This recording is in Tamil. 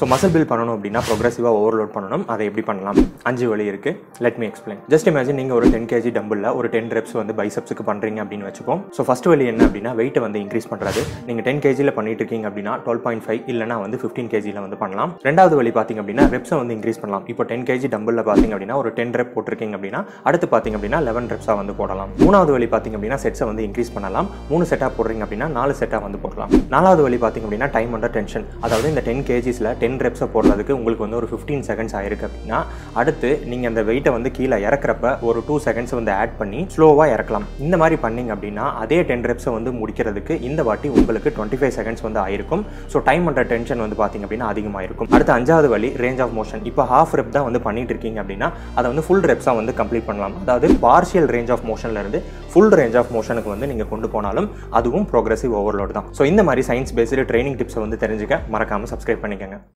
ஸோ மசில் பில்ட் பண்ணணும் அப்படின்னா ப்ரோக்ரஸிவாக ஓவர்லோட் பண்ணணும் அதை எப்படி பண்ணலாம் அஞ்சு வழி இருக்கு let me explain just imagine நீங்கள் ஒரு டென் கேஜி டம்பிளில் ஒரு டென் ரெப்ஸ் வந்து பைசப்ஸுக்கு பண்ணுறீங்க அப்படின்னு வச்சுப்போம் ஸோ ஃபர்ஸ்ட் வழி என்ன அப்படின்னா வெயிட்டை வந்து இன்க்ரீஸ் பண்ணுறது நீங்கள் டென் கேஜியில் பண்ணிட்டு இருக்கீங்க அப்படின்னா டுவெல் பாயிண்ட் ஃபைவ் இல்லைனா வந்து ஃபிஃப்டீன் கேஜியில் வந்து பண்ணலாம் ரெண்டாவது வழி பார்த்தீங்க அப்படின்னா ரெப்ஸை வந்து இன்க்ரீஸ் பண்ணலாம் இப்போ டென் கேஜி டம்பிளில் பார்த்தீங்க அப்படின்னா ஒரு டென் ரெப் போட்டிருக்கீங்க அப்படின்னா அடுத்து பார்த்தீங்க அப்படின்னா லெவன் ரெப்ஸாக வந்து போடலாம் மூணாவது வழி பார்த்தீங்க அப்படின்னா செட்ஸை வந்து இன்க்ரீஸ் பண்ணலாம் மூணு செட்டாக போடுறீங்க அப்படின்னா நாலு செட்டாக வந்து போடலாம் நாலாவது வழி பார்த்தீங்க அப்படின்னா டைம் அண்டர் டென்ஷன் அதாவது இந்த டென் கேஜிஸில் டென் ரெப்ஸை போடுறதுக்கு உங்களுக்கு வந்து ஒரு ஃபிஃப்டீன் செகண்ட்ஸ் ஆயிருக்கு அப்படின்னா அடுத்து நீங்கள் அந்த வெயிட்டை வந்து கீழே இறக்குறப்ப ஒரு டூ செகண்ட்ஸ் வந்து ஆட் பண்ணி ஸ்லோவாக இறக்கலாம் இந்த மாதிரி பண்ணீங்க அப்படின்னா அதே டென் ரெப்ஸை வந்து முடிக்கிறதுக்கு இந்த வாட்டி உங்களுக்கு டுவெண்ட்டி ஃபைவ் செகண்ட்ஸ் வந்து ஆயிருக்கும் ஸோ டைம் அண்டர் டென்ஷன் வந்து பார்த்தீங்க அப்படின்னா அதிகமாயிருக்கும் அடுத்து அஞ்சாவது வழி ரேஞ்ச் ஆஃப் மோஷன் இப்போ ஹாஃப் ரெப் தான் வந்து பண்ணிட்டு இருக்கீங்க அப்படின்னா அதை வந்து ஃபுல் ரெப்ஸாக வந்து கம்ப்ளீட் பண்ணலாம் அதாவது பார்ஷியல் ரேஞ்ச் ஆஃப் மோஷன்ல இருந்து ஃபுல் ரேஞ்ச் ஆஃப் மோஷனுக்கு வந்து நீங்கள் கொண்டு போனாலும் அதுவும் ப்ரோக்ரஸிவ் ஓவர்லோட் தான் ஸோ இந்த மாதிரி சயின்ஸ் பேஸ்டு ட்ரைனிங் டிப்ஸை வந்து தெரிஞ்சுக்க மறக்காமல் சப்ஸ்கிரைப் பண்ணிக்கோங்க